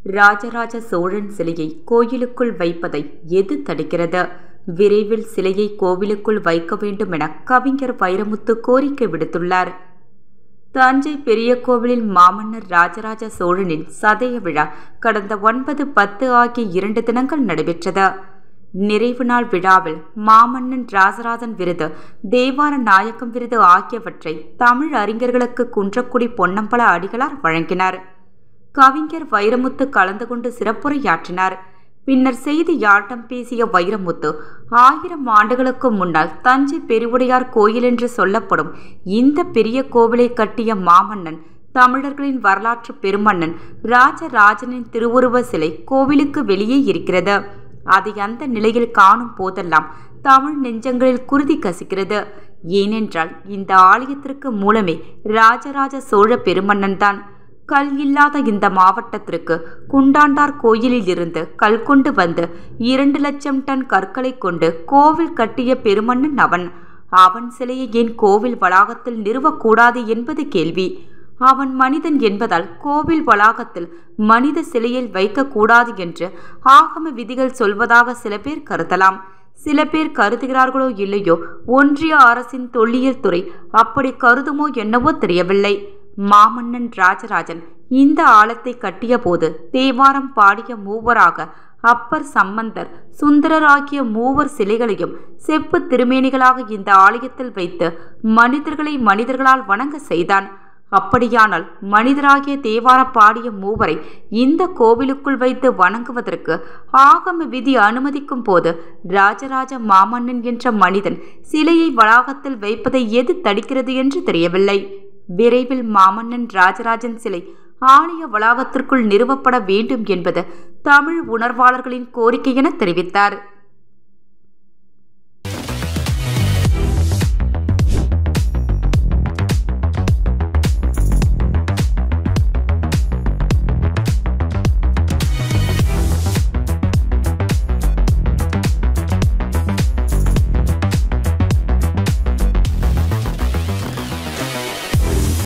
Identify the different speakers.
Speaker 1: ராஜராஜ சோழன் சிலையை கோயிலுக்குள் வைப்பதை எது தடுக்கிறது விரைவில் சிலையை கோவிலுக்குள் வைக்க வேண்டும் என கவிஞர் வைரமுத்து கோரிக்கை விடுத்துள்ளார் தஞ்சை பெரிய கோவிலில் மாமன்னர் ராஜராஜ சோழனின் சதய விழா கடந்த ஒன்பது பத்து ஆகிய இரண்டு தினங்கள் நடைபெற்றது நிறைவு நாள் விழாவில் மாமன்னன் ராஜராஜன் விருது தேவார நாயக்கம் விருது ஆகியவற்றை தமிழ் அறிஞர்களுக்கு குன்றக்குடி பொன்னம்பல அடிகளார் வழங்கினார் கவிஞர் வைரமுத்து கலந்து கொண்டு சிறப்புரையாற்றினார் பின்னர் செய்தியாட்டம் பேசிய வைரமுத்து ஆயிரம் ஆண்டுகளுக்கு முன்னால் தஞ்சை பெருவுடையார் கோயில் என்று சொல்லப்படும் இந்த பெரிய கோவிலை கட்டிய மாமன்னன் தமிழர்களின் வரலாற்று பெருமன்னன் ராஜராஜனின் திருவுருவ சிலை கோவிலுக்கு வெளியே இருக்கிறது அதை அந்த நிலையில் காணும் போதெல்லாம் தமிழ் நெஞ்சங்களில் குருதி கசிக்கிறது ஏனென்றால் இந்த ஆலயத்திற்கு மூலமே ராஜராஜ சோழ பெருமன்னன் தான் கல் இல்லாத இந்த மாவட்டத்திற்கு குண்டாண்டார் கோயிலில் இருந்து கல் கொண்டு வந்து இரண்டு லட்சம் டன் கற்களை கொண்டு கோவில் கட்டிய பெருமன்னன் அவன் அவன் சிலையை ஏன் கோவில் வளாகத்தில் நிறுவக்கூடாது என்பது கேள்வி அவன் மனிதன் என்பதால் கோவில் வளாகத்தில் மனித சிலையில் வைக்கக்கூடாது என்று ஆகம விதிகள் சொல்வதாக சில பேர் கருதலாம் சில பேர் கருதுகிறார்களோ இல்லையோ ஒன்றிய அரசின் தொல்லியல் துறை அப்படி கருதுமோ என்னவோ தெரியவில்லை மாமன்னன் ராஜராஜன் இந்த ஆலத்தை கட்டிய போது தேவாரம் பாடிய மூவராக அப்பர் சம்பந்தர் சுந்தரர் ஆகிய மூவர் சிலைகளையும் செப்பு திருமேனிகளாக இந்த ஆலயத்தில் வைத்து மனிதர்களை மனிதர்களால் வணங்க செய்தான் அப்படியானால் மனிதராகிய தேவார பாடிய மூவரை இந்த கோவிலுக்குள் வைத்து வணங்குவதற்கு ஆகம விதி அனுமதிக்கும் போது ராஜராஜ மாமன்னன் என்ற மனிதன் சிலையை வளாகத்தில் வைப்பதை எது தடுக்கிறது என்று தெரியவில்லை விரைவில் மாமன்னன் ராஜராஜன் சிலை ஆலய வளாகத்திற்குள் நிறுவப்பட வேண்டும் என்பது தமிழ் உணர்வாளர்களின் கோரிக்கை என தெரிவித்தார்